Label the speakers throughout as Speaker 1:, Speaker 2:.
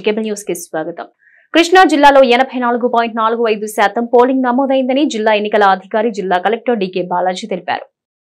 Speaker 1: Cable news కి స్వాగతం కృష్ణా జిల్లాలో ఎనభై నాలుగు పాయింట్ నాలుగు ఐదు శాతం పోలింగ్ నమోదైందని జిల్లా ఎన్నికల అధికారి జిల్లా కలెక్టర్ డికే బాలాజీ తెలిపారు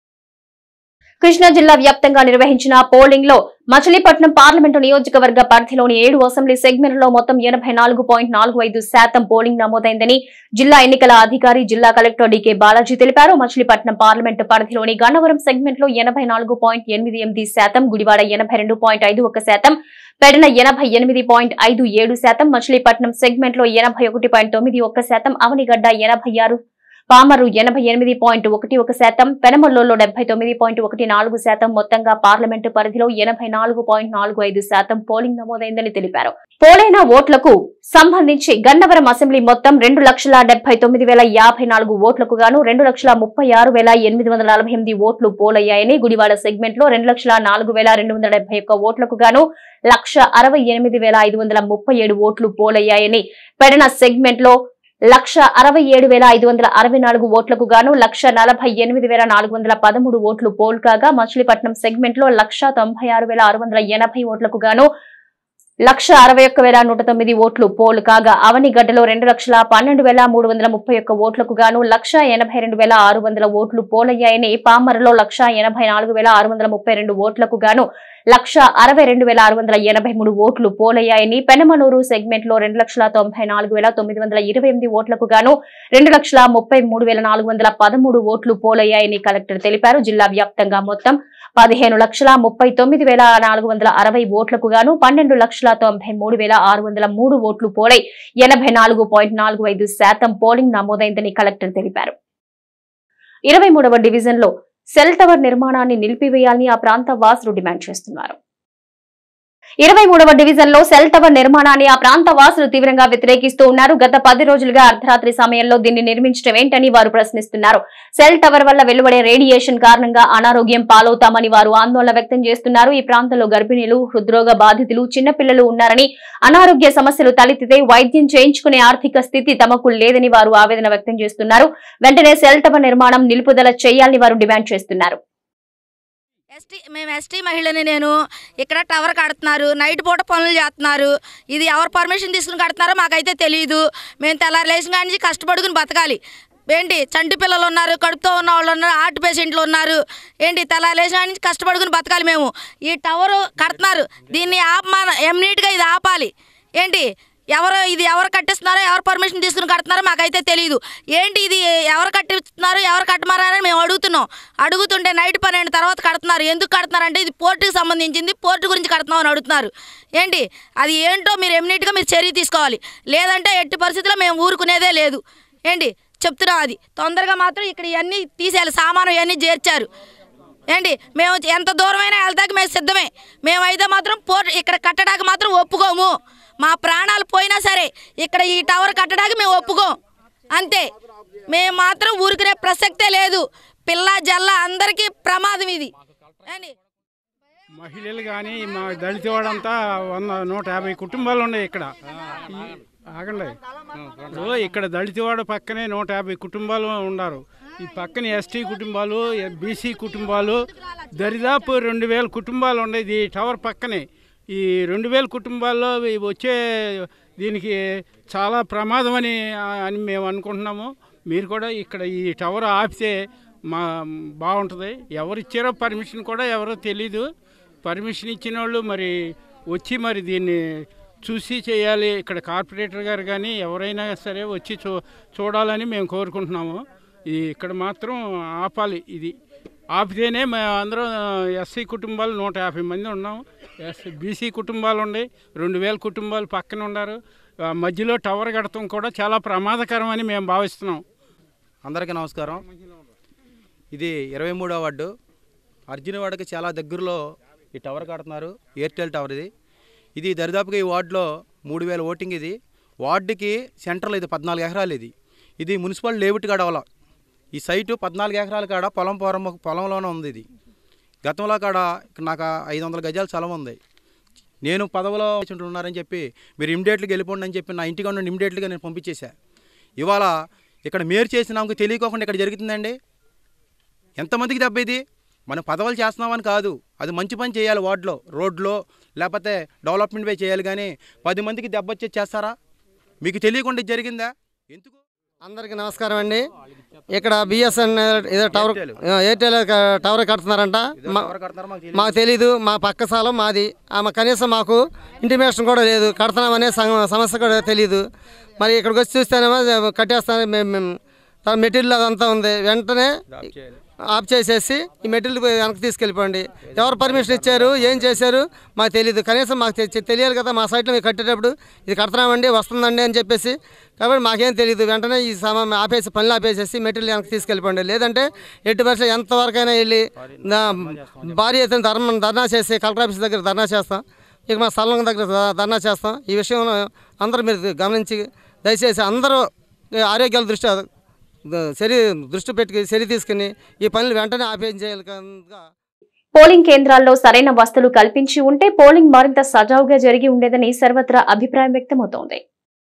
Speaker 1: కృష్ణా జిల్లా వ్యాప్తంగా నిర్వహించిన పోలింగ్ లో మచిలీపట్నం పార్లమెంటు నియోజకవర్గ పరిధిలోని ఏడు అసెంబ్లీ సెగ్మెంట్లో మొత్తం ఎనభై నాలుగు పాయింట్ నాలుగు ఐదు శాతం పోలింగ్ నమోదైందని జిల్లా ఎన్నికల అధికారి జిల్లా కలెక్టర్ డికే బాలాజీ తెలిపారు మచిలీపట్నం పార్లమెంటు పరిధిలోని గన్నవరం సెగ్మెంట్ లో ఎనభై నాలుగు పాయింట్ ఎనిమిది ఎనిమిది శాతం గుడివాడ ఎనభై రెండు పాయింట్ ఐదు ఒక శాతం పెడన ఎనభై ఎనిమిది పాయింట్ ఐదు ఏడు శాతం మచిలీపట్నం సెగ్మెంట్ లో ఎనభై ఒకటి పాయింట్ తొమ్మిది ఒక్క శాతం అవనిగడ్డ ఎనభై ఆరు పామరు ఎనభై ఎనిమిది పాయింట్ ఒకటి ఒక శాతం పెనమల్లూరులో డెబ్బై తొమ్మిది పాయింట్ ఒకటి నాలుగు శాతం మొత్తంగా పార్లమెంటు పరిధిలో ఎనభై నాలుగు పాయింట్ నాలుగు ఐదు శాతం పోలింగ్ నమోదైందని తెలిపారు పోలైన ఓట్లకు సంబంధించి గన్నవరం అసెంబ్లీ మొత్తం రెండు లక్షల డెబ్బై తొమ్మిది వేల యాభై నాలుగు ఓట్లకు గాను రెండు లక్షల ముప్పై ఆరు వేల ఎనిమిది వందల నలభై ఎనిమిది ఓట్లు పోలయ్యాయని గుడివాడ సెగ్మెంట్ లో రెండు లక్షల నాలుగు వేల రెండు వందల డెబ్బై ఒక్క ఓట్లకు గాను లక్ష అరవై ఎనిమిది వేల ఐదు వందల ముప్పై ఏడు ఓట్లు పోలయ్యాయని పెడన సెగ్మెంట్ లో లక్ష అరవై ఏడు వేల ఐదు వందల అరవై నాలుగు ఓట్లకు గాను లక్ష నలభై ఎనిమిది వేల నాలుగు వందల పదమూడు ఓట్లు పోల్ కాగా మచిలీపట్నం సెగ్మెంట్ లో లక్ష తొంభై ఆరు వేల ఆరు వందల ఎనభై ఓట్లకు గాను లక్ష అరవై ఒక్క వేల నూట తొమ్మిది ఓట్లు పోల్ కాగా అవనిగడ్డలో రెండు లక్షల పన్నెండు వేల మూడు వందల ముప్పై ఒక్క ఓట్లకు గాను లక్ష ఎనభై రెండు వేల ఆరు వందల ఓట్లు పోలయ్యాయని పామరలో లక్ష ఎనభై నాలుగు వేల ఆరు వందల ముప్పై రెండు ఓట్లకు గాను లక్ష అరవై రెండు వేల ఆరు వందల ఎనభై మూడు ఓట్లు పోలయ్యాయని పెనమనూరు సెగ్మెంట్ లో రెండు లక్షల తొంభై నాలుగు వేల తొమ్మిది వందల ఇరవై ఎనిమిది ఓట్లకు గాను రెండు లక్షల ముప్పై మూడు వేల నాలుగు వందల పదమూడు ఓట్లు పోలయ్యాయని కలెక్టర్ తెలిపారు జిల్లా వ్యాప్తంగా మొత్తం పదిహేను లక్షల ముప్పై తొమ్మిది వేల నాలుగు వందల అరవై ఓట్లకు గాను పన్నెండు లక్షల తొంభై మూడు వేల ఆరు వందల మూడు ఓట్లు పోలై ఎనభై నాలుగు పాయింట్ నాలుగు ఐదు శాతం పోలింగ్ నమోదైందని కలెక్టర్ తెలిపారు ఇరవై మూడవ డివిజన్ లో సెల్ టవర్ నిర్మాణాన్ని నిలిపివేయాలని ఆ ప్రాంత వాసులు డిమాండ్ చేస్తున్నారు ఇరవై మూడవ డివిజన్ లో సెల్ టవర్ నిర్మాణాన్ని ఆ ప్రాంత వాసులు తీవ్రంగా వ్యతిరేకిస్తూ ఉన్నారు గత పది రోజులుగా అర్ధరాత్రి సమయంలో దీన్ని నిర్మించడం ఏంటని వారు ప్రశ్నిస్తున్నారు సెల్ టవర్ వల్ల వెలువడే రేడియేషన్ కారణంగా అనారోగ్యం పాలవుతామని వారు ఆందోళన వ్యక్తం చేస్తున్నారు ఈ ప్రాంతంలో గర్భిణీలు హృద్రోగ బాధితులు చిన్నపిల్లలు ఉన్నారని అనారోగ్య సమస్యలు తలెత్తితే వైద్యం చేయించుకునే ఆర్థిక స్థితి తమకు లేదని వారు ఆవేదన వ్యక్తం చేస్తున్నారు వెంటనే సెల్ టవర్ నిర్మాణం నిలుపుదల చేయాలని వారు డిమాండ్ చేస్తున్నారు
Speaker 2: ఎస్టీ మేము ఎస్టీ మహిళని నేను ఇక్కడ టవర్ కడుతున్నారు నైట్ పూట పనులు చేస్తున్నారు ఇది ఎవరు పర్మిషన్ తీసుకుని కడుతున్నారో మాకైతే తెలియదు మేము తెల్లారి లేచిన కాడి నుంచి కష్టపడుకుని బతకాలి ఏంటి చంటి పిల్లలు ఉన్నారు కడుపుతో ఉన్న వాళ్ళు ఉన్నారు హార్ట్ పేషెంట్లు ఉన్నారు ఏంటి తెల్లారి లేచిన కాడి నుంచి కష్టపడుకుని బతకాలి మేము ఈ టవర్ కడుతున్నారు దీన్ని ఆపమా ఎమ్నీట్గా ఇది ఆపాలి ఏంటి ఎవరు ఇది ఎవరు కట్టిస్తున్నారో ఎవరు పర్మిషన్ తీసుకుని కడుతున్నారో మాకైతే తెలియదు ఏంటి ఇది ఎవరు కట్టిస్తున్నారు ఎవరు కట్టమారని మేము అడుగుతున్నాం అడుగుతుంటే నైట్ పన్నెండు తర్వాత కడుతున్నారు ఎందుకు కడుతున్నారు అంటే ఇది పోర్టుకి సంబంధించింది పోర్టు గురించి కడుతున్నాం అని అడుగుతున్నారు ఏంటి అది ఏంటో మీరు ఎమ్నీట్గా మీరు చర్య తీసుకోవాలి లేదంటే ఎట్టి పరిస్థితుల్లో మేము ఊరుకునేదే లేదు ఏంటి చెప్తున్నాం అది తొందరగా మాత్రం ఇక్కడ ఇవన్నీ తీసేయాలి సామాను ఇవన్నీ చేర్చారు ఏంటి మేము ఎంత దూరమైనా వెళ్తాకి మేము సిద్ధమే మేమైతే మాత్రం పోర్ట్ ఇక్కడ కట్టడానికి మాత్రం ఒప్పుకోము మా ప్రాణాలు పోయినా సరే ఇక్కడ ఈ టవర్ కట్టడానికి మేము ఒప్పుకోం అంతే మేము మాత్రం ఊరుకునే ప్రసక్తే లేదు పిల్ల జల్ల అందరికీ ప్రమాదం ఇది ఏంటి
Speaker 3: మహిళలు కానీ మా దళిత వాడంతా వంద నూట యాభై కుటుంబాలు ఉన్నాయి ఇక్కడ ఈ- ఆగండి ఇప్పుడు ఇక్కడ దళితవాడ పక్కనే నూట యాభై కుటుంబాలు ఉన్నారు ఈ పక్కన ఎస్టీ కుటుంబాలు బీసీ కుటుంబాలు దరిదాపు రెండు వేల కుటుంబాలు ఉన్నాయి ఈ టవర్ పక్కనే ఈ రెండు వేల కుటుంబాల్లో ఇవి వచ్చే దీనికి చాలా ప్రమాదం అని అని మేము అనుకుంటున్నాము మీరు కూడా ఇక్కడ ఈ టవర్ ఆపితే మా బాగుంటుంది ఎవరు ఇచ్చారో పర్మిషన్ కూడా ఎవరో తెలీదు పర్మిషన్ ఇచ్చిన వాళ్ళు మరి వచ్చి మరి దీన్ని చూసి చేయాలి ఇక్కడ కార్పొరేటర్ గారు కానీ ఎవరైనా సరే వచ్చి చూ చూడాలని మేము కోరుకుంటున్నాము ఇది ఇక్కడ మాత్రం ఆపాలి ఇది ఆపితేనే మేము అందరం ఎస్సీ కుటుంబాలు నూట యాభై మంది ఉన్నాం ఎస్సీ బీసీ కుటుంబాలు ఉన్నాయి రెండు వేల కుటుంబాలు పక్కన ఉన్నారు ఆ మధ్యలో టవర్ కడటం కూడా చాలా ప్రమాదకరం అని మేము భావిస్తున్నాం
Speaker 4: అందరికీ నమస్కారం ఇది ఇరవై మూడో వార్డు అర్జునవాడకి చాలా దగ్గరలో ఈ టవర్ కడుతున్నారు ఎయిర్టెల్ టవర్ ఇది ఇది దరిదాపుగా ఈ వార్డులో మూడు వేల ఓటింగ్ ఇది వార్డుకి సెంట్రల్ ఇది పద్నాలుగు ఎకరాలు ఇది ఇది మున్సిపల్ లేఅవుట్ కాడ అవల ఈ సైటు పద్నాలుగు ఎకరాల కాడ పొలం పొరం పొలంలోనే ఉంది ఇది గతంలో కాడ ఇక్కడ నాకు ఐదు వందల గజాల స్థలం ఉంది నేను పదవిలో ఉన్నారని చెప్పి మీరు ఇమ్మీడియట్గా వెళ్ళిపోండి అని చెప్పి నా ఇంటికి ఉండండి ఇమ్మీడియట్గా నేను పంపించేశా ఇవాళ ఇక్కడ మేరు చేసిన నాకు తెలియకోకుండా ఇక్కడ జరుగుతుందండి ఎంతమందికి దెబ్బ ఇది మనం పదవులు చేస్తున్నామని కాదు అది మంచి పని చేయాలి వార్డులో రోడ్లో లేకపోతే డెవలప్మెంట్ పై చేయాలి కానీ పది మందికి దెబ్బ వచ్చి చేస్తారా మీకు తెలియకుండా ఇది జరిగిందా ఎందుకు
Speaker 5: అందరికీ నమస్కారం అండి ఇక్కడ బిఎస్ఎన్ఎల్ ఏదో టవర్
Speaker 4: ఎయిర్టెల్.
Speaker 5: ఆ, ఎయిర్టెల్ క- టవర్ కడుతున్నారంట
Speaker 4: ఏదో
Speaker 5: మా-
Speaker 4: ఎవరు కడతారో మాకు తెలియదు.
Speaker 5: మాకు తెలీదు మా పక్క స్థలం మాది ఆ, మా కనీసం మాకు ఇంటిమేషన్ కూడా లేదు కడుతున్నామనే సం- సమస్య కూడా తెలీదు మరి ఇక్కడికి వచ్చి చూస్తేనేమో కట్టేస్తాను మేము మేము తన మెటీరియల్ అదంతా ఉంది వెంటనే
Speaker 4: ఆఫ్ చేయాలి.
Speaker 5: ఆఫ్ చేసేసి ఈ మెటీరియల్ వెనక్కి తీసుకెళ్ళిపోండి ఎవరు పర్మిషన్ ఇచ్చారు ఏం చేశారు మాకు తెలియదు కనీసం మాకు తె- తెలియాలి కదా మా సైట్లో మేము కట్టేటప్పుడు ఇది కడుతున్నామండి వస్తుందండి అని చెప్పేసి కాబట్టి మాకేం తెలియదు వెంటనే ఈ సమయం ఆపేసి పనులు ఆపేసేసి మెటీరియల్ వెనక్కి తీసుకెళ్ళిపోండి లేదంటే ఎట్టి పరిస్థితి ఎంతవరకైనా వెళ్ళి నా భారీ ఎత్తున ధర్మ ధర్నా చేసి కలెక్టర్ ఆఫీస్ దగ్గర ధర్నా చేస్తాం ఇక మా స్థలం దగ్గర ధ- ధర్నా చేస్తాం ఈ విషయంలో అందరూ మీరు గమనించి దయచేసి అందరూ ఆరోగ్యాల దృష్ట్యా చర్య దృష్టి పెట్టి చర్య తీసుకుని ఈ పనులు వెంటనే ఆపేయించేయాలి కనుక
Speaker 1: పోలింగ్ కేంద్రాల్లో సరైన వసతులు కల్పించి ఉంటే పోలింగ్ మరింత సజావుగా జరిగి ఉండేదని సర్వత్రా అభిప్రాయం వ్యక్తమవుతోంది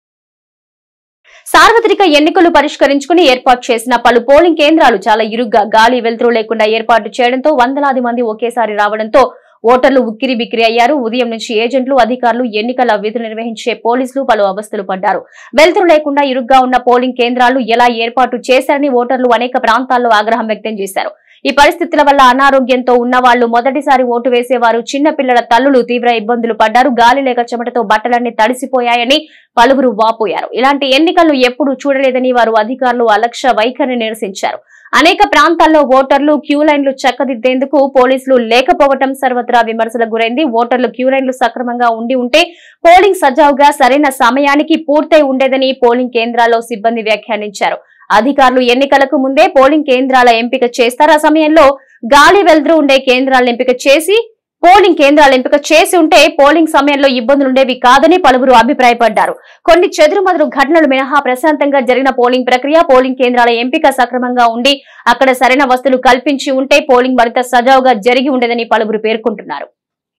Speaker 1: సార్వత్రిక ఎన్నికలు పరిష్కరించుకుని ఏర్పాటు చేసిన పలు పోలింగ్ కేంద్రాలు చాలా ఇరుగ్గా గాలి వెలుతురు లేకుండా ఏర్పాటు చేయడంతో వందలాది మంది ఒకేసారి రావడంతో ఓటర్లు ఉక్కిరి బిక్కిరి అయ్యారు ఉదయం నుంచి ఏజెంట్లు అధికారులు ఎన్నికల విధులు నిర్వహించే పోలీసులు పలు అవస్థలు పడ్డారు వెలుతురు లేకుండా ఇరుగ్గా ఉన్న పోలింగ్ కేంద్రాలు ఎలా ఏర్పాటు చేశారని ఓటర్లు అనేక ప్రాంతాల్లో ఆగ్రహం వ్యక్తం చేశారు ఈ పరిస్థితుల వల్ల అనారోగ్యంతో ఉన్న వాళ్లు మొదటిసారి ఓటు వేసేవారు చిన్న పిల్లల తల్లులు తీవ్ర ఇబ్బందులు పడ్డారు గాలి లేక చెమటతో బట్టలన్నీ తడిసిపోయాయని పలువురు వాపోయారు ఇలాంటి ఎన్నికలను ఎప్పుడూ చూడలేదని వారు అధికారులు అలక్ష్య వైఖరిని నిరసించారు అనేక ప్రాంతాల్లో ఓటర్లు క్యూ లైన్లు చక్కదిద్దేందుకు పోలీసులు లేకపోవటం సర్వత్రా విమర్శలకు గురైంది ఓటర్లు క్యూ లైన్లు సక్రమంగా ఉండి ఉంటే పోలింగ్ సజావుగా సరైన సమయానికి పూర్తయి ఉండేదని పోలింగ్ కేంద్రాల్లో సిబ్బంది వ్యాఖ్యానించారు అధికారులు ఎన్నికలకు ముందే పోలింగ్ కేంద్రాల ఎంపిక చేస్తారు ఆ సమయంలో గాలి వెలుతురు ఉండే కేంద్రాలను ఎంపిక చేసి పోలింగ్ కేంద్రాల ఎంపిక చేసి ఉంటే పోలింగ్ సమయంలో ఇబ్బందులు ఉండేవి కాదని పలువురు అభిప్రాయపడ్డారు కొన్ని చెదురుమదురు ఘటనలు మినహా ప్రశాంతంగా జరిగిన పోలింగ్ ప్రక్రియ పోలింగ్ కేంద్రాల ఎంపిక సక్రమంగా ఉండి అక్కడ సరైన వస్తువులు కల్పించి ఉంటే పోలింగ్ మరింత సజావుగా జరిగి ఉండేదని పలువురు పేర్కొంటున్నారు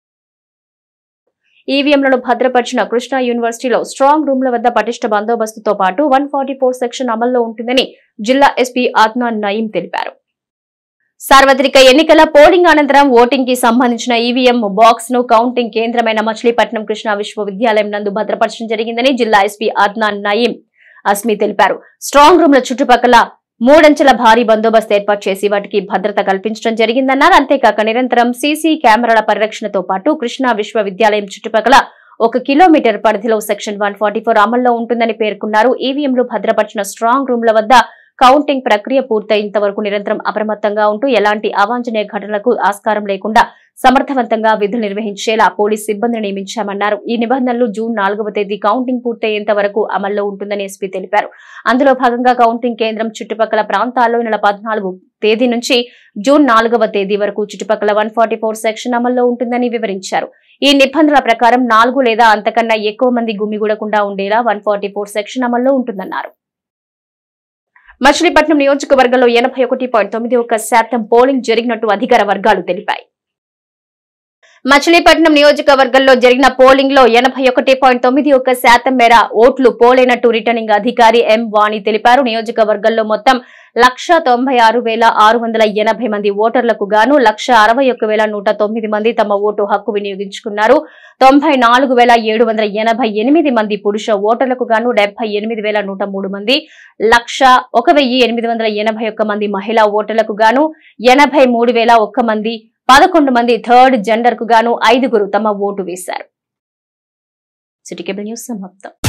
Speaker 1: ఈవీఎంలను భద్రపరిచిన కృష్ణా యూనివర్సిటీలో స్ట్రాంగ్ రూమ్ల వద్ద పటిష్ట బందోబస్తుతో పాటు వన్ సెక్షన్ అమల్లో ఉంటుందని జిల్లా ఎస్పీ ఆత్మాన్ నయీం తెలిపారు సార్వత్రిక ఎన్నికల పోలింగ్ అనంతరం ఓటింగ్ కి సంబంధించిన ఈవీఎం బాక్స్ ను కౌంటింగ్ కేంద్రమైన మచిలీపట్నం కృష్ణా విశ్వవిద్యాలయం నందు భద్రపరచడం జరిగిందని జిల్లా ఎస్పీ ఆద్నాన్ నయీం అస్మి తెలిపారు స్ట్రాంగ్ రూమ్ల చుట్టుపక్కల మూడంచెల భారీ బందోబస్తు ఏర్పాటు చేసి వాటికి భద్రత కల్పించడం జరిగిందన్నారు అంతేకాక నిరంతరం సీసీ కెమెరాల పరిరక్షణతో పాటు కృష్ణా విశ్వవిద్యాలయం చుట్టుపక్కల ఒక కిలోమీటర్ పరిధిలో సెక్షన్ వన్ అమల్లో ఉంటుందని పేర్కొన్నారు ఈవీఎంలు భద్రపరిచిన స్ట్రాంగ్ రూమ్ల వద్ద కౌంటింగ్ ప్రక్రియ పూర్తయ్యేంత వరకు నిరంతరం అప్రమత్తంగా ఉంటూ ఎలాంటి అవాంఛనీయ ఘటనలకు ఆస్కారం లేకుండా సమర్థవంతంగా విధులు నిర్వహించేలా పోలీస్ సిబ్బందిని నియమించామన్నారు ఈ నిబంధనలు జూన్ నాలుగవ తేదీ కౌంటింగ్ పూర్తయ్యేంత వరకు అమల్లో ఉంటుందని ఎస్పీ తెలిపారు అందులో భాగంగా కౌంటింగ్ కేంద్రం చుట్టుపక్కల ప్రాంతాల్లో ఈ నెల పద్నాలుగు తేదీ నుంచి జూన్ నాలుగవ తేదీ వరకు చుట్టుపక్కల వన్ సెక్షన్ అమల్లో ఉంటుందని వివరించారు ఈ నిబంధనల ప్రకారం నాలుగు లేదా అంతకన్నా ఎక్కువ మంది గుమిగూడకుండా ఉండేలా వన్ సెక్షన్ అమల్లో ఉంటుందన్నారు మచిలీపట్నం నియోజకవర్గంలో ఎనభై ఒకటి పాయింట్ తొమ్మిది ఒక శాతం పోలింగ్ జరిగినట్టు అధికార వర్గాలు తెలిపాయి మచిలీపట్నం నియోజకవర్గంలో జరిగిన పోలింగ్ లో ఎనభై ఒకటి పాయింట్ తొమ్మిది ఒక శాతం మేర ఓట్లు పోలైనట్టు రిటర్నింగ్ అధికారి ఎం వాణి తెలిపారు నియోజకవర్గంలో మొత్తం లక్ష తొంభై ఆరు వేల ఆరు వందల ఎనభై మంది ఓటర్లకు గాను లక్ష అరవై ఒక్క వేల నూట తొమ్మిది మంది తమ ఓటు హక్కు వినియోగించుకున్నారు తొంభై నాలుగు వేల ఏడు వందల ఎనభై ఎనిమిది మంది పురుష ఓటర్లకు గాను డెబ్బై ఎనిమిది వేల నూట మూడు మంది లక్ష ఒక వెయ్యి ఎనిమిది వందల ఎనభై ఒక్క మంది మహిళా ఓటర్లకు గాను ఎనభై మూడు వేల ఒక్క మంది పదకొండు మంది థర్డ్ జెండర్ కు గాను ఐదుగురు తమ ఓటు వేశారు సిటీ కేబుల్ న్యూస్ సమాప్తం